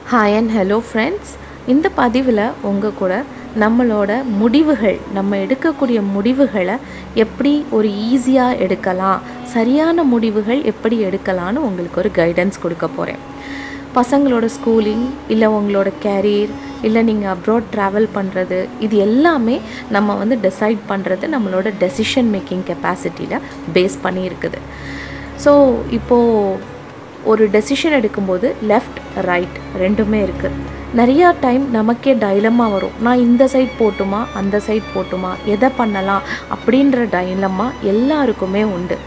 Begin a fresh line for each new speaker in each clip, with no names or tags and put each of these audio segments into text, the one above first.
hi and hello friends இந்த பதிவில் உங்கள் கூட நம்மளோட முடிவுகள் நம்ம எடுக்கக்கூடிய முடிவுகளை எப்படி ஒரு ஈஸியாக எடுக்கலாம் சரியான முடிவுகள் எப்படி எடுக்கலான்னு உங்களுக்கு ஒரு கைடன்ஸ் கொடுக்க போகிறேன் பசங்களோட ஸ்கூலிங் இல்லை உங்களோட கேரியர் இல்லை நீங்கள் அப்ராட் ட்ராவல் பண்ணுறது இது எல்லாமே நம்ம வந்து டிசைட் பண்ணுறது நம்மளோட டெசிஷன் மேக்கிங் கெப்பாசிட்டியில் பேஸ் பண்ணி இருக்குது ஸோ இப்போது ஒரு டெசிஷன் எடுக்கும்போது லெஃப்ட் ரைட் ரெண்டுமே இருக்குது நிறையா டைம் நமக்கே டைலமா வரும் நான் இந்த சைட் போட்டுமா அந்த சைட் போட்டுமா எதை பண்ணலாம் அப்படின்ற டைலமா எல்லாருக்குமே உண்டு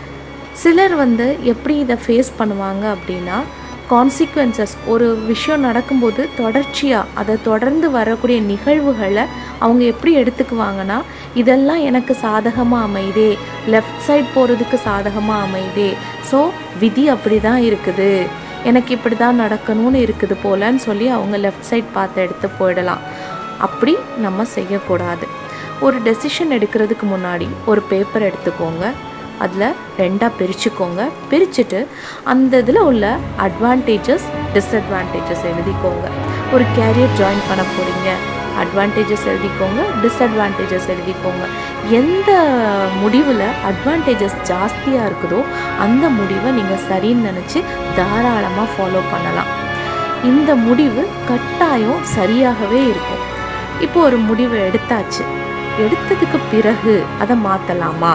சிலர் வந்து எப்படி இதை ஃபேஸ் பண்ணுவாங்க அப்படின்னா கான்சிக்வன்சஸ் ஒரு விஷயம் நடக்கும்போது தொடர்ச்சியாக அதை தொடர்ந்து வரக்கூடிய நிகழ்வுகளை அவங்க எப்படி எடுத்துக்குவாங்கன்னா இதெல்லாம் எனக்கு சாதகமாக அமையுதே லெஃப்ட் சைட் போகிறதுக்கு சாதகமாக அமையுதே ஸோ விதி அப்படி தான் இருக்குது எனக்கு இப்படி தான் நடக்கணும்னு இருக்குது போலன்னு சொல்லி அவங்க லெஃப்ட் சைட் பார்த்து எடுத்து போயிடலாம் அப்படி நம்ம செய்யக்கூடாது ஒரு டெசிஷன் எடுக்கிறதுக்கு முன்னாடி ஒரு பேப்பர் எடுத்துக்கோங்க அதில் ரெண்டாக பிரிச்சுக்கோங்க பிரிச்சுட்டு அந்த இதில் உள்ள அட்வான்டேஜஸ் டிஸ்அட்வான்டேஜஸ் எழுதிக்கோங்க ஒரு கேரியர் ஜாயின் பண்ண போகிறீங்க அட்வான்டேஜஸ் எழுதிக்கோங்க டிஸ்அட்வான்டேஜஸ் எழுதிக்கோங்க எந்த முடிவில் அட்வான்டேஜஸ் ஜாஸ்தியாக இருக்குதோ அந்த முடிவை நீங்கள் சரின்னு நினச்சி தாராளமாக ஃபாலோ பண்ணலாம் இந்த முடிவு கட்டாயம் சரியாகவே இருக்கும் இப்போ ஒரு முடிவை எடுத்தாச்சு எடுத்ததுக்கு பிறகு அதை மாற்றலாமா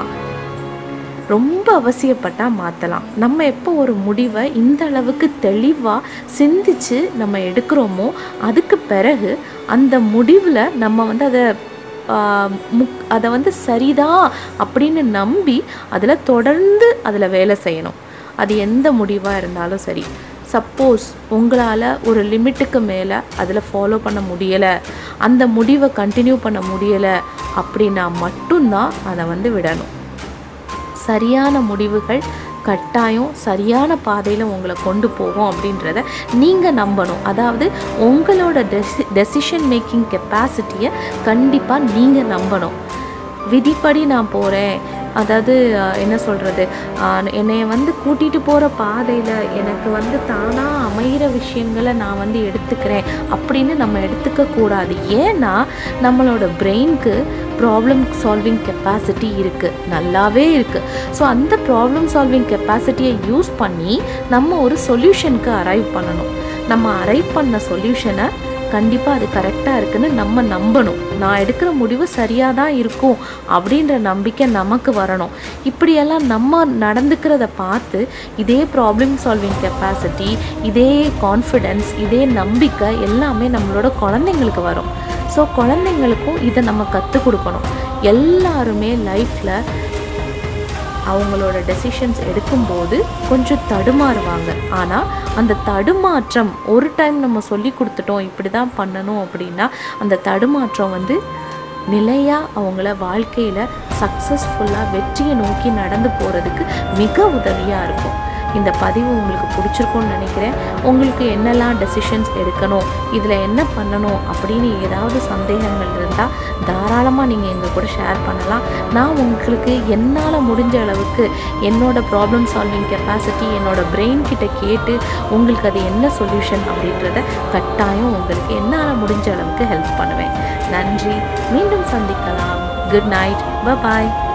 ரொம்ப அவசியப்பட்டால் மாற்றலாம் நம்ம எப்போ ஒரு முடிவை இந்த அளவுக்கு தெளிவாக சிந்திச்சு நம்ம எடுக்கிறோமோ அதுக்கு பிறகு அந்த முடிவில் நம்ம வந்து அதை முக் அதை வந்து சரிதான் அப்படின்னு நம்பி அதில் தொடர்ந்து அதில் வேலை செய்யணும் அது எந்த முடிவாக இருந்தாலும் சரி சப்போஸ் உங்களால் ஒரு லிமிட்டுக்கு மேலே அதில் ஃபாலோ பண்ண முடியலை அந்த முடிவை கண்டினியூ பண்ண முடியலை அப்படின்னா மட்டும்தான் அதை வந்து விடணும் சரியான முடிவுகள் கட்டாயம் சரியான பாதையில் உங்களை கொண்டு போகும் அப்படின்றத நீங்கள் நம்பணும் அதாவது உங்களோட டெசி டெசிஷன் மேக்கிங் கெப்பாசிட்டியை கண்டிப்பாக நீங்கள் நம்பணும் விதிப்படி நான் போகிறேன் அதாவது என்ன சொல்கிறது என்னை வந்து கூட்டிகிட்டு போகிற பாதையில் எனக்கு வந்து தானாக அமைகிற விஷயங்களை நான் வந்து எடுத்துக்கிறேன் அப்படின்னு நம்ம எடுத்துக்க கூடாது ஏன்னா நம்மளோட பிரெயினுக்கு ப்ராப்ளம் சால்விங் கெப்பாசிட்டி இருக்குது நல்லாவே இருக்குது ஸோ அந்த ப்ராப்ளம் சால்விங் கெப்பாசிட்டியை யூஸ் பண்ணி நம்ம ஒரு சொல்யூஷனுக்கு அரைவ் பண்ணணும் நம்ம அரைவ் பண்ண சொல்யூஷனை கண்டிப்பாக அது கரெக்டாக இருக்குன்னு நம்ம நம்பணும் நான் எடுக்கிற முடிவு சரியாக தான் இருக்கும் அப்படின்ற நம்பிக்கை நமக்கு வரணும் இப்படியெல்லாம் நம்ம நடந்துக்கிறத பார்த்து இதே ப்ராப்ளம் சால்விங் கெப்பாசிட்டி இதே கான்ஃபிடென்ஸ் இதே நம்பிக்கை எல்லாமே நம்மளோட குழந்தைங்களுக்கு வரும் ஸோ குழந்தைங்களுக்கும் இதை நம்ம கற்றுக் கொடுக்கணும் எல்லாருமே லைஃப்பில் அவங்களோட டெசிஷன்ஸ் எடுக்கும்போது கொஞ்சம் தடுமாறுவாங்க ஆனால் அந்த தடுமாற்றம் ஒரு டைம் நம்ம சொல்லி கொடுத்துட்டோம் இப்படி தான் பண்ணணும் அப்படின்னா அந்த தடுமாற்றம் வந்து நிலையாக அவங்கள வாழ்க்கையில் சக்ஸஸ்ஃபுல்லாக வெற்றியை நோக்கி நடந்து போகிறதுக்கு மிக உதவியாக இருக்கும் இந்த பதிவு உங்களுக்கு பிடிச்சிருக்கும்னு நினைக்கிறேன் உங்களுக்கு என்னெல்லாம் டெசிஷன்ஸ் எடுக்கணும் இதில் என்ன பண்ணணும் அப்படின்னு ஏதாவது சந்தேகங்கள் இருந்தால் தாராளமாக நீங்கள் எங்கள் கூட ஷேர் பண்ணலாம் நான் உங்களுக்கு என்னால் முடிஞ்ச அளவுக்கு என்னோட ப்ராப்ளம் சால்விங் கெப்பாசிட்டி என்னோட பிரெயின் கிட்ட கேட்டு உங்களுக்கு அது என்ன சொல்யூஷன் அப்படின்றத கட்டாயம் உங்களுக்கு என்னால் முடிஞ்ச அளவுக்கு ஹெல்ப் பண்ணுவேன் நன்றி மீண்டும் சந்திக்கலாம் குட் நைட் பாய்